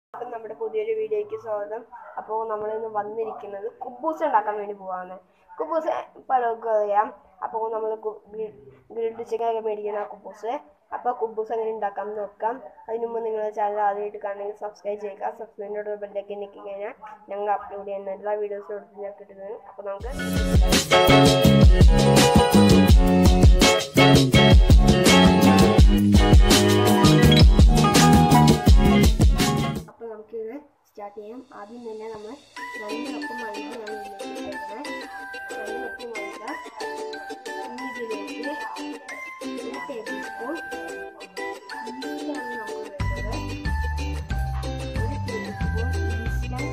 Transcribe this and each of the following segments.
അപ്പം നമ്മുടെ പുതിയൊരു വീഡിയോയ്ക്ക് സ്വാഗതം അപ്പോൾ നമ്മൾ ഇന്ന് വന്നിരിക്കുന്നത് കുബൂസ് ഉണ്ടാക്കാൻ വേണ്ടി പോവാണ് കുബൂസ് പലർക്കും അറിയാം അപ്പോൾ നമ്മൾ ഗ്രിൽഡ് ചിക്കൻ ഒക്കെ മേടിക്കുന്ന കുബൂസ് അപ്പോൾ കുബൂസ് എങ്ങനെ ഉണ്ടാക്കാം എന്ന് നോക്കാം അതിന് മുമ്പ് നിങ്ങളുടെ ചാനൽ ആദ്യമായിട്ട് കാണണമെങ്കിൽ സബ്സ്ക്രൈബ് ചെയ്യുക സബ്സ്ക്രൈബിനോട് ബെല്ലൊക്കെ ഞെക്കി കഴിഞ്ഞാൽ ഞങ്ങൾ അപ്ലോഡ് ചെയ്യുന്ന എല്ലാ വീഡിയോസും ഞാൻ കിട്ടുന്നത് അപ്പോൾ നമുക്ക് അപ്പോൾ നമുക്കിത് സ്റ്റാർട്ട് ചെയ്യാം ആദ്യം തന്നെ നമ്മൾ രണ്ട് കപ്പ് മൈദയാണ് ഇതിലേക്ക് ചേർക്കുന്നത് രണ്ട് കപ്പ് മൈദ ഇനി ഇതിലേക്ക് ഒരു ടേബിൾ സ്പൂൺ ഈസ്റ്റാണ് നമുക്ക് വേണ്ടത് ഒരു ടേബിൾ സ്പൂൺ ഈസ്റ്റാണ്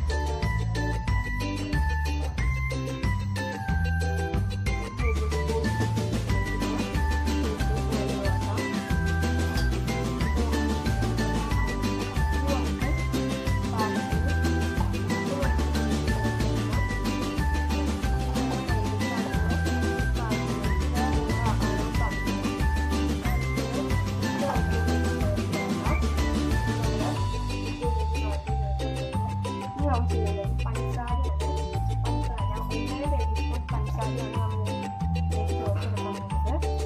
ടേബിൾ സ്പൂൺ വെള്ളം പഞ്ചസാരയാണ്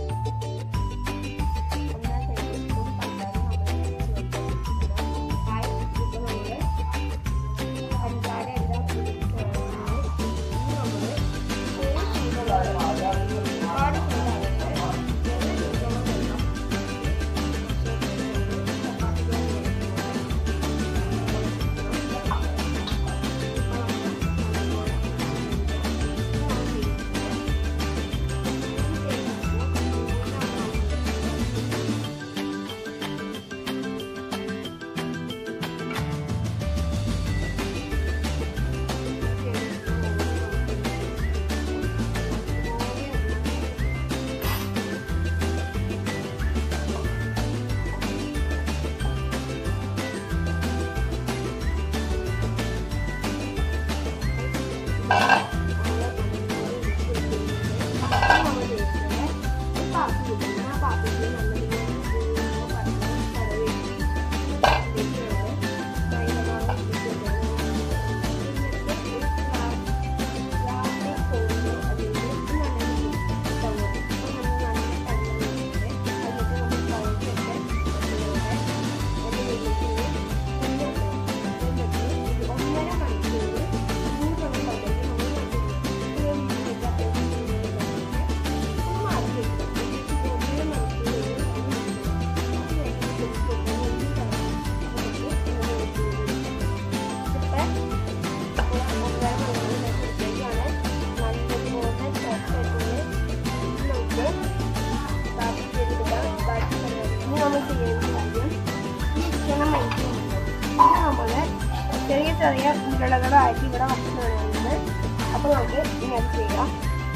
ചെറിയ ചെറിയ ഉരുളകളായിട്ട് ഇവിടെ വച്ചിട്ടുണ്ട് അപ്പോൾ നമുക്ക് ഇനി അത് ചെയ്യാം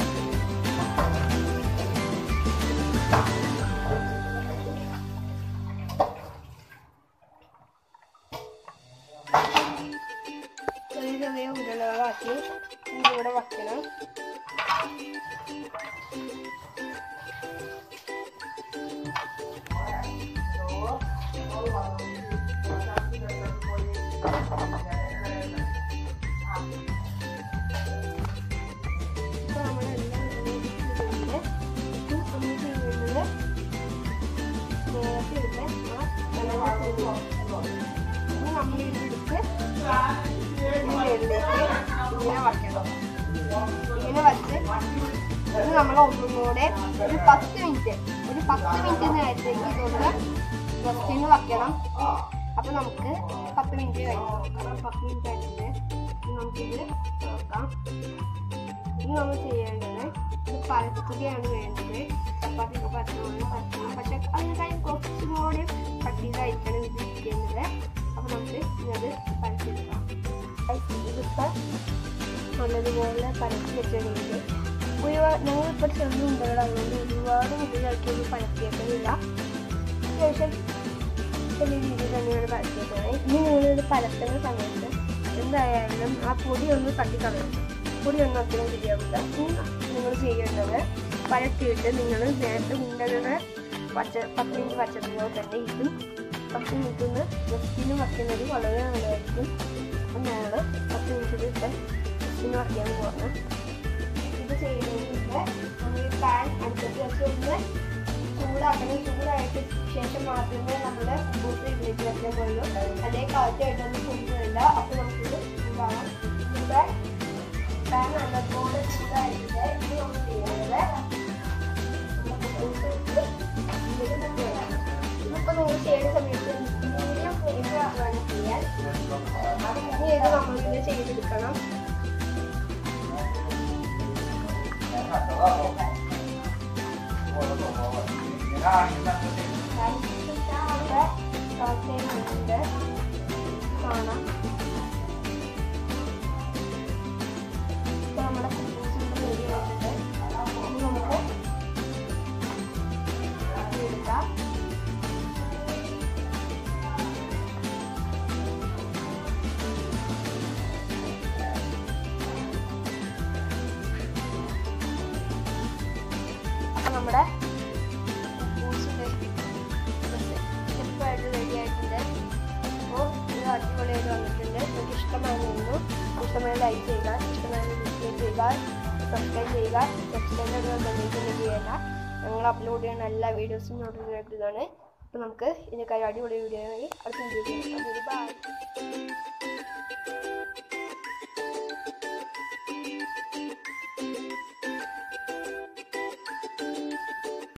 ചെറിയ ചെറിയ ഉരുളകളാക്കി ഇതിവിടെ വയ്ക്കണം ഇപ്പൊ നമ്മളെല്ലാം ചെയ്തിട്ടുണ്ട് ഇനി ഒന്ന് ചെയ്യുന്നത് നേരത്തെ ഇട്ട് ആ വെള്ളത്തിൽ ഇനി നമ്മൾ ഇതെടുത്ത് ഇതിലേക്ക് ഇങ്ങനെ വയ്ക്കണം ഇങ്ങനെ വച്ച് ഇത് നമ്മൾ ഒന്നുകൂടെ ഒരു പത്ത് മിനിറ്റ് ഒരു പത്ത് മിനിറ്റ് നേരത്തേക്ക് ഇതൊന്ന് റെസ്റ്റിന് വയ്ക്കണം അപ്പൊ നമുക്ക് പത്ത് മിനിറ്റ് കഴിഞ്ഞ് നോക്കാം പത്ത് മിനിറ്റ് ആയിട്ടുണ്ട് ഇനി നമുക്കിത് നോക്കാം ഇനി നമ്മൾ ചെയ്യേണ്ടത് ഇത് പരത്തുകയാണ് വേണ്ടത് ചപ്പാത്തി ഒക്കെ പരത്തണം പരത്തണം പക്ഷെ അതിനേക്കാളും കുറച്ചും കൂടി കട്ടിയിലായിരിക്കണം ഇത് ഇരിക്കുന്നത് അപ്പൊ നമുക്ക് ഇന്നത് പരത്തിയെടുക്കാം ഇതിപ്പോ നല്ലതുപോലെ പരത്തി വെച്ചിട്ടുണ്ട് ഒരുപാട് ഞങ്ങളിപ്പോൾ ചെറുതുണ്ടല്ലോ അതുകൊണ്ട് ഒരുപാട് മുതലാക്കി ഒരു പരത്തിയേക്കുന്നില്ല അത്യാവശ്യം ചെറിയ രീതിയിൽ തന്നെയാണ് പരത്തിയേക്കുന്നത് ഇനി നിങ്ങളിത് പരത്തുന്ന സമയത്ത് എന്തായാലും ആ പൊടി ഒന്ന് തട്ടിക്കളയണം പൊടി ഒന്നും അത്രയും ശരിയാവില്ല ഇനി നിങ്ങൾ ചെയ്യേണ്ടത് പരത്തിയിട്ട് നിങ്ങൾ നേരത്തെ ഉണ്ടകളുടെ പച്ച പത്ത് മിനിറ്റ് പച്ചതുപോലെ തന്നെ ഇതും പത്ത് മിനിറ്റ് ഒന്ന് ജസ്റ്റിന് വയ്ക്കുന്നത് വളരെ നല്ലതായിരിക്കും അപ്പം ഞങ്ങൾ പത്ത് മിനിറ്റ് ഇപ്പം ജസ്റ്റിന് വയ്ക്കാൻ പോകുന്നത് ഇത് ചെയ്യുന്നതിന് നമ്മൾ പാൻ അടുപ്പത്ത് വെച്ച് ഒന്ന് ചൂടാക്കണം ചൂടായിട്ട് ശേഷം മാത്രമേ നമ്മുടെ ബൂത്ത് ഇതിലേക്ക് വെക്കാൻ പാടുള്ളൂ അതേ കാറ്റായിട്ടൊന്നും കുടിക്കുന്നില്ല അപ്പോൾ നമുക്കിത് ചൂടാകാം ഇവിടെ പാൻ നല്ലപോലെ ചൂടായിട്ടുണ്ട് ഇത് നമ്മൾ ചെയ്യുന്നത് ഇപ്പൊ നിങ്ങൾ ചെയ്യുന്ന സമയത്ത് മീഡിയം ഫ്ലെയിമിലാണ് ചെയ്യാൻ ഇനി ഇത് നമ്മളിങ്ങനെ ചെയ്തെടുക്കണം ഉണ്ട് കാണാം ഇപ്പൊ നമ്മുടെ കുബൂസിന്റെ റെഡി ആയിട്ടുണ്ട് ഇനി നമുക്ക് എടുക്കാം അപ്പൊ നമ്മുടെ കുബൂസിന്റെ സ്റ്റെപ്പായിട്ട് റെഡി ആയിട്ടുണ്ട് അപ്പോൾ ഇത് അടിപൊളിയായിട്ട് വന്നിട്ടുണ്ട് നിങ്ങൾക്ക് ഇഷ്ടമായിരുന്നു ഇഷ്ടമായ ലൈക്ക് ചെയ്യുക ഇഷ്ടമായ ഡിസ്ലൈക്ക് ചെയ്യുക സബ്സ്ക്രൈബ് ചെയ്യുക സബ്സ്ക്രൈബ് ബന്ധുക്കളിലേക്ക് ചെയ്യുക ഞങ്ങൾ അപ്ലോഡ് ചെയ്യുന്ന എല്ലാ വീഡിയോസും നോട്ടിഫിക്കേറ്റ് ഇതാണ് അപ്പോൾ നമുക്ക് ഇതിനേക്കാൾ അടിപൊളി വീഡിയോ അടുത്ത വീഡിയോ